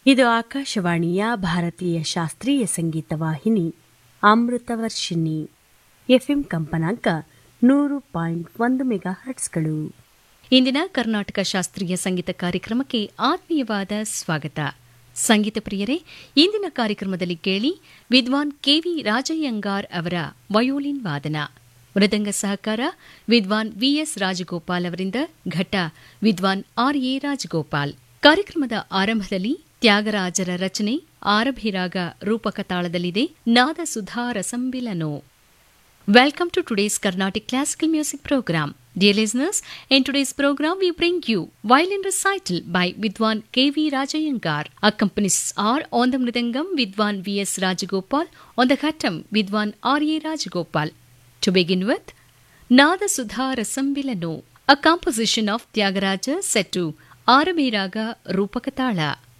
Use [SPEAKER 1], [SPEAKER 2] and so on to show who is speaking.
[SPEAKER 1] ಇದು ಆಕಾಶವಾಣಿಯ ಭಾರತೀಯ ಶಾಸ್ತ್ರೀಯ ಸಂಗೀತ ವಾಹಿನಿ ಅಮೃತವರ್ಷಿಣಿ ಎಫ್ಎಂ ಕಂಪನಾಂಕ ನೂರು ಪಾಯಿಂಟ್ ಒಂದು ಮೆಗಾ ಹರ್ಟ್ಸ್ಗಳು
[SPEAKER 2] ಇಂದಿನ ಕರ್ನಾಟಕ ಶಾಸ್ತ್ರೀಯ ಸಂಗೀತ ಕಾರ್ಯಕ್ರಮಕ್ಕೆ ಆತ್ಮೀಯವಾದ ಸ್ವಾಗತ ಸಂಗೀತ ಪ್ರಿಯರೇ ಇಂದಿನ ಕಾರ್ಯಕ್ರಮದಲ್ಲಿ ಕೇಳಿ ವಿದ್ವಾನ್ ಕೆವಿ ರಾಜಯ್ಯಂಗಾರ್ ಅವರ ವಯೋಲಿನ್ ವಾದನ ಮೃದಂಗ ಸಹಕಾರ ವಿದ್ವಾನ್ ವಿಎಸ್ ರಾಜಗೋಪಾಲ್ ಅವರಿಂದ ಘಟ್ಟ ವಿದ್ವಾನ್ ಆರ್ ಎ ರಾಜಗೋಪಾಲ್ ಕಾರ್ಯಕ್ರಮದ ಆರಂಭದಲ್ಲಿ ತ್ಯಾಗರಾಜರ ರಚನೆ ಆರಭಿರಾಗ ರೂಪಕ ತಾಳದಲ್ಲಿದೆ ನಾದ Sudha ರಸಂಬಿಲನೋ Welcome to today's Carnatic Classical Music Program. Dear listeners, in today's program we bring you Violin Recital by Vidwan K.V. Rajayangar. Accompanies are on the Mridangam Vidwan V.S. Rajagopal, on the Khattam Vidwan R.A. Rajagopal. To begin with, Nada Sudha Rasambilano, a composition of Tyagaraja set to Arabiraga Rupakatala.